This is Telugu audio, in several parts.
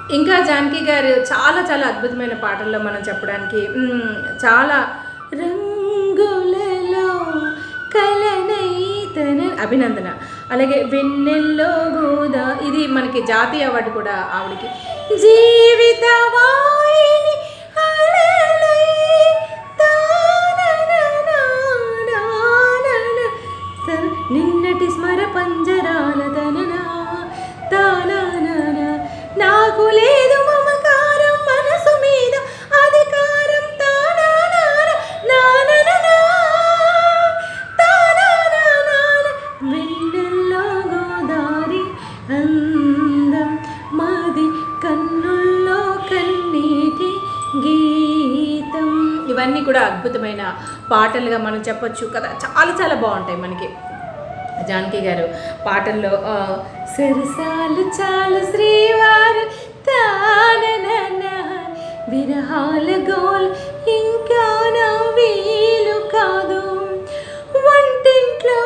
ఇంకా జానకి గారు చాలా చాలా అద్భుతమైన పాటల్లో మనం చెప్పడానికి మ్, చాలా రంగులలో కలనైతన అభినందన అలాగే వెన్నెల్లో గోదా ఇది మనకి జాతీయ అవార్డు కూడా ఆవిడకి జీవిత వాహిని అలలై తానననానానన తన- నిన్నటి స్మర పంజరాల తననా తాననన నాకు లేదు మమకారం మనసు మీద అధికారం తాననన నానననా తాననన వెన్నెల్లో గోదారి అందం మాది కన్నుల్లో కన్నీటి గీతం ఇవన్నీ కూడా అద్భుతమైన పాటలుగా మనం చెప్పొచ్చు కదా చాలా చాలా బాగుంటాయి మనకి జానకి గారు పాటల్లో ఆ, సరసాలు చాలు శ్రీవారు తాననన విరహాల గోల్ ఇంకా నా వీలు కాదు వంటింట్లో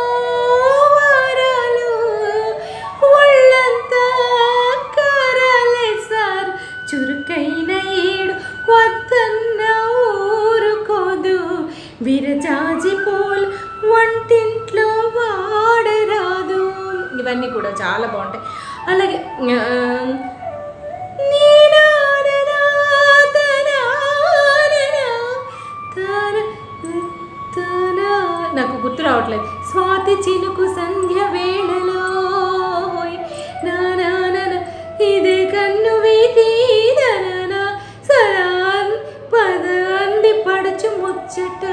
వారాలు ఒళ్ళంతా కారాలే సార్ చురుకైన ఏడు వద్దన్న ఊరుకోదు విరజాజి పూలు వంటింట్లో వాడరాదు ఇవన్నీ కూడా చాలా బాగుంటాయి అలాగే ఆ, నీ నాననా, తనాననా, తన- తన- నాకు గుర్తు రావట్లేదు స్వాతి చినుకు సంధ్య వేళలో నానానన ఇదే కన్ను వీటి దనన సరాన్ పద అంది పడచు ముచ్చట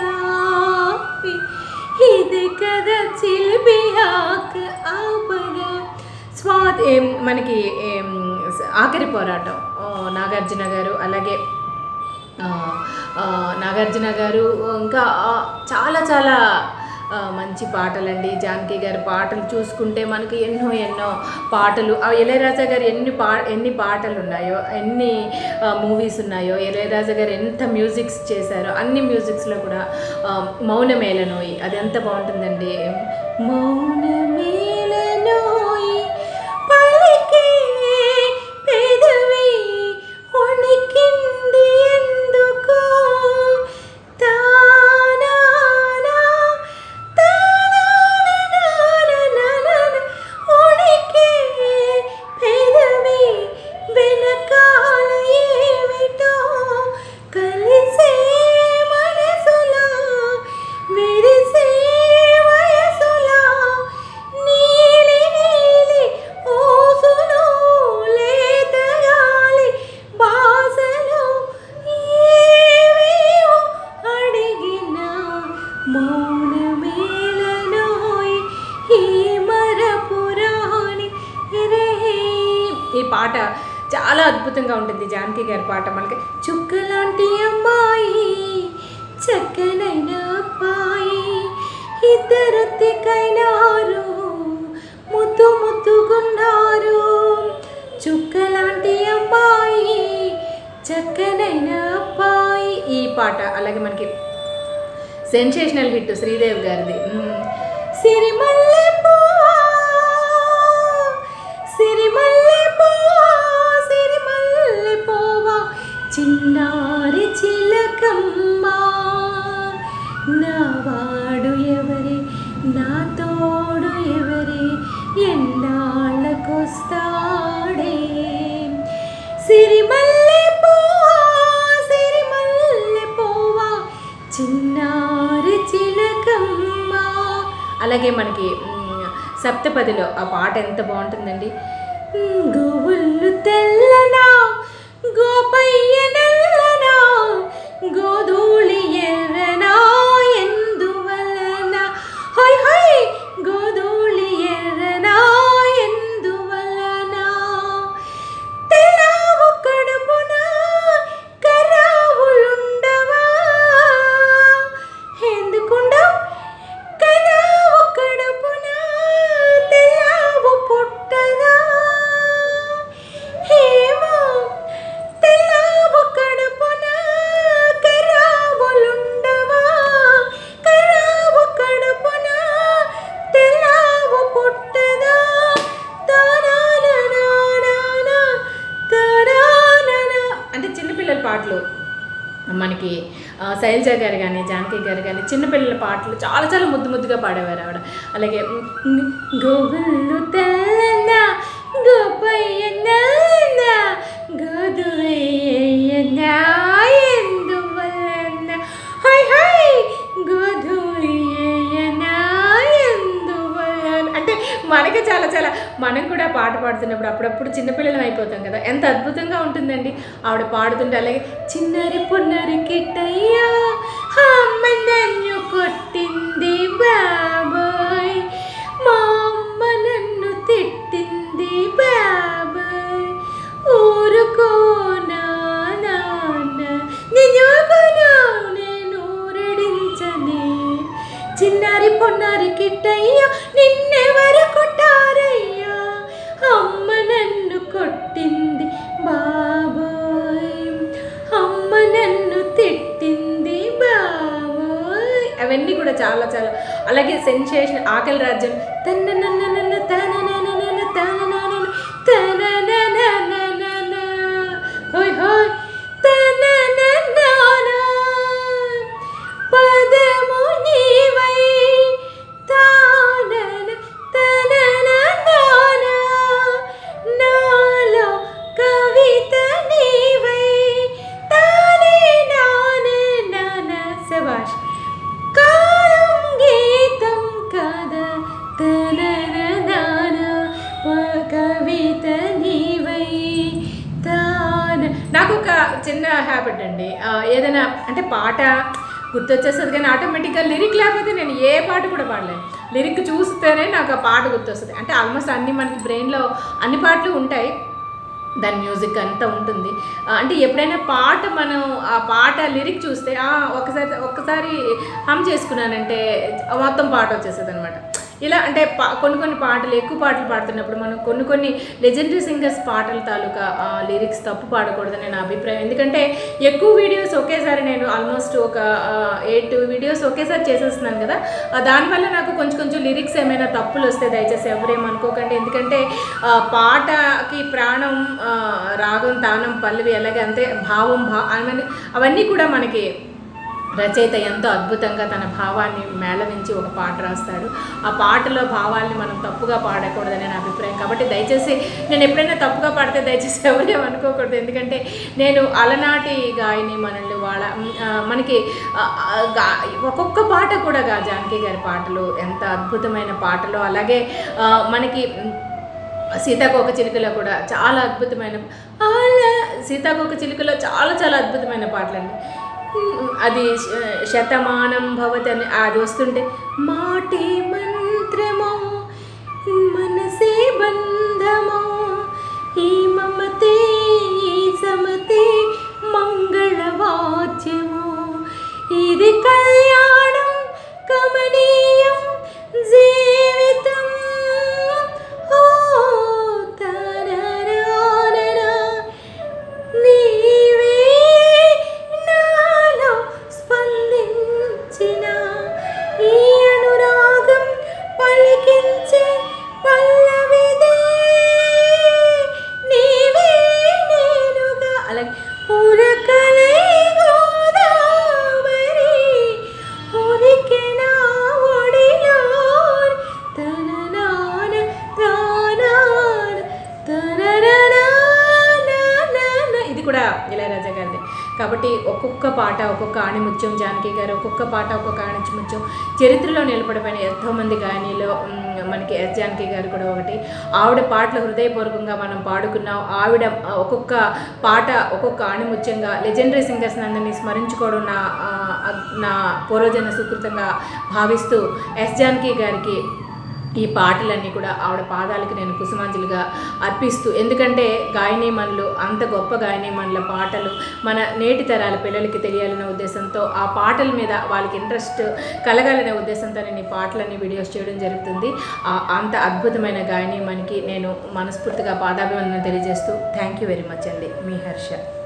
ఇది కదా చిలిపి ఆక ఆపద స్వాతి ఏం మనకి ఏం ఆఖరి పోరాటం ఆ, నాగార్జున గారు అలాగే ఆ, ఆ, నాగార్జున గారు ఇంకా ఆ, చాలా చాలా ఆ, మంచి పాటలండి జానకి గారి పాటలు చూసుకుంటే మనకి ఎన్నో ఎన్నో పాటలు ఆ ఇళయరాజా గారు ఎన్ని పా ఎన్ని పాటలు ఉన్నాయో ఎన్ని మూవీస్ ఉన్నాయో ఇళయరాజా గారు ఎంత మ్యూజిక్స్ చేశారో అన్ని మ్యూజిక్స్లో కూడా ఆ, మౌనమేలనోయి అది ఎంత బాగుంటుందండి మౌనమేలనోయి పలికే పెదవి వణికింది ఎందుకో తానానా, తానానానానానాన, వణికే పెదవి వెనకాల ఏమిటో కలిసే మనసులో విరిసే వయసులో నీలి నీలి ఊసులో లేత గాలి బాసలో ఏవేవో అడిగిన మౌనమేలనోయ్ ఈ మరపురాణి రే ఈ పాట చాలా అద్భుతంగా ఉంటుంది జానకి గారి పాట మనకి చుక్కలాంటి అమ్మాయి చక్కనైన అబ్బాయి ఇద్దరు తికైనారు ముద్దు ముద్దుగున్నారు చుక్కలాంటి అమ్మాయి చక్కనైన అబ్బాయి ఈ పాట అలాగే మనకి సెన్సేషనల్ హిట్ శ్రీదేవి గారిది మ్మ్. సిరిమల్లె పువ్వా, సిరిమల్లె పువ్వా, సిరిమల్లె పువ్వా, చిన్నారి చిలకమ్మ నా వాడు ఎవరే నా తోడు ఎవరే ఎన్నాళ్ళకొస్తాడే సిరిమల్లె పువ్వా, సిరిమల్లె పువ్వా, చిన్నారి చిలకమ్మ అలాగే మనకి మ్, సప్తపదిలో ఆ పాట ఎంత బాగుంటుందండి మ్, గోవుళ్ళు తెల్లనా గోపయ్య నల్లనా గోధూళి ఎర్రనా ఎందువలన హై హై గోధూళి ఎర్రనా ఎందువలన తెలావు కడుపున కరావులుండవా ఎందుకుండవు కరావు కడుపున తెలావు పుట్టదా పాటలు మనకి ఆ, శైలజ గారు కానీ జానకి గారు కానీ చిన్నపిల్లల పాటలు చాలా చాలా ముద్దు ముద్దుగా పాడేవారు ఆవిడ అలాగే ఉమ్, గోగుళ్ళు తెల్లన గోపయ్య నల్లన గోధుమయ్య నాయందువలన హై హై గోధుమయ్య నాయందువలన అంటే మనకి చాలా చాలా మనం కూడా పాట పాడుతున్నప్పుడు అప్పుడప్పుడు చిన్నపిల్లలం అయిపోతాం కదా ఎంత అద్భుతంగా ఉంటుందండి ఆవిడ పాడుతుంటే అలాగే చిన్నారి పొన్నారి కిట్టయ్యా అమ్మ నన్ను కొట్టింది బాబాయ్ మా అమ్మ నన్ను తిట్టింది బాబాయ్ ఊరుకోనా నాన్న నేను ఊరుకోను, నేను ఊరడించనే చిన్నారి పొన్నారి కిట్టయ్యా నిన్నెవరు కొట్టారయ్యా అమ్మ నన్ను కొట్టింది బాబాయ్ అమ్మ నన్ను తిట్టింది బాబాయ్ అవన్నీ కూడా చాలా చాలా అలాగే సెన్సేషన్ ఆకలి రాజ్యం తన్న నన్న నన్న తన నన్న నన్న తన నన్న తన నన్న నన్న హోయ్ హోయ్ తన నన్న పదము నీవై తానన తనన నాన నాలో కవిత నీవై తానే నానే నాన శబాష్ కాలం గీతం కదా తనన నాన కవిత నీవై తాన నాకు ఒక చిన్న హ్యాబిట్ అండి ఆ, ఏదైనా అంటే పాట గుర్తొచ్చేస్తుంది కానీ ఆటోమేటిక్గా లిరిక్ లేకపోతే నేను ఏ పాట కూడా పాడలేను లిరిక్ చూస్తేనే నాకు ఆ పాట గుర్తొస్తుంది అంటే ఆల్మోస్ట్ అన్ని మనకి బ్రెయిన్లో అన్ని పాటలు ఉంటాయి దాని మ్యూజిక్ అంతా ఉంటుంది ఆ, అంటే ఎప్పుడైనా పాట మనం ఆ పాట లిరిక్ చూస్తే ఆ, ఒకసారి ఒక్కసారి హమ్ చేసుకున్నానంటే మొత్తం పాట వచ్చేస్తుంది అనమాట ఇలా అంటే పా కొన్ని కొన్ని పాటలు ఎక్కువ పాటలు పాడుతున్నప్పుడు మనం కొన్ని కొన్ని లెజెండరీ సింగర్స్ పాటల తాలూకా లిరిక్స్ తప్పు పాడకూడదని నా అభిప్రాయం ఎందుకంటే ఎక్కువ వీడియోస్ ఒకేసారి నేను ఆల్మోస్ట్ ఒక ఎయిట్ వీడియోస్ ఒకేసారి చేసేస్తున్నాను కదా ఆ, దానివల్ల నాకు కొంచెం కొంచెం లిరిక్స్ ఏమైనా తప్పులు వస్తే దయచేసి ఎవరేమనుకోకండి ఎందుకంటే ఆ, పాటకి ప్రాణం ఆ, రాగం తానం పల్లవి అలాగే అంతే భావం భా అవన్నీ అవన్నీ కూడా మనకి రచయిత ఎంతో అద్భుతంగా తన భావాన్ని మేళవించి ఒక పాట రాస్తాడు ఆ పాటలో భావాల్ని మనం తప్పుగా పాడకూడదని నా అభిప్రాయం కాబట్టి దయచేసి నేను ఎప్పుడైనా తప్పుగా పాడితే దయచేసి ఎవరేం అనుకోకూడదు ఎందుకంటే నేను అలనాటి గాయని మనల్ని వాళ్ళ ఆ, మనకి ఆ, ఆ, గా- ఒక్కొక్క పాట కూడా గా జానకి గారి పాటలు ఎంత అద్భుతమైన పాటలు అలాగే ఆ, మనకి ఉమ్, సీతాకోక చిలుకలో కూడా చాలా అద్భుతమైన అలా సీతాకోక చిలుకలో చాలా చాలా అద్భుతమైన పాటలండి ఉమ్, అది శ- శతమానం భవతి అని అది వస్తుంటే మాటే మంత్రమో మనసే బంధమో ఈ మమతే ఈ సమతే మంగళవాద్యమో ఇది కళ్యాణం కమనీయం జీవితం ఓ తనరానరా నీవే నాలో స్పందించిన ఈ అనురాగం పలికించే పల్లవిదే నీవే నేనుగా అలాగే ఉరకలే గోదావరి ఉరికి నా ఒడిలో తననాన తానాన తనననానానాన. ఇది కూడా ఇళయరాజా గారిది కాబట్టి ఒక్కొక్క పాట ఒక్కొక్క ఆణిముత్యం జానకి గారు ఒక్కొక్క పాట ఒక్కొక్క ఆణిముత్యం చరిత్రలో నిలబడిపోయిన ఎంతోమంది గాయనిలో మ్, మనకి ఎస్ జానకి గారు కూడా ఒకటి ఆవిడ పాటలు హృదయపూర్వకంగా మనం పాడుకున్నాం ఆవిడ ఆ, ఒక్కొక్క పాట ఒక్కొక్క ఆణిముత్యంగా లెజెండరీ సింగర్స్ అందరినీ స్మరించుకోవడం నా ఆ, నా పూర్వజన సుకృతంగా భావిస్తూ ఎస్ జానకి గారికి ఈ పాటలన్నీ కూడా ఆవిడ పాదాలకి నేను కుసుమాంజలిగా అర్పిస్తూ ఎందుకంటే గాయనీమణులు అంత గొప్ప గాయనీమణుల పాటలు మన నేటి తరాల పిల్లలకి తెలియాలనే ఉద్దేశంతో ఆ పాటల మీద వాళ్ళకి ఇంట్రెస్ట్ కలగాలనే ఉద్దేశంతో నేను ఈ పాటలన్నీ వీడియోస్ చేయడం జరుగుతుంది ఆ అంత అద్భుతమైన గాయనీమణికి నేను మనస్ఫూర్తిగా పాదాభివందన తెలియజేస్తూ థ్యాంక్ యూ వెరీ మచ్ అండి మీ హర్ష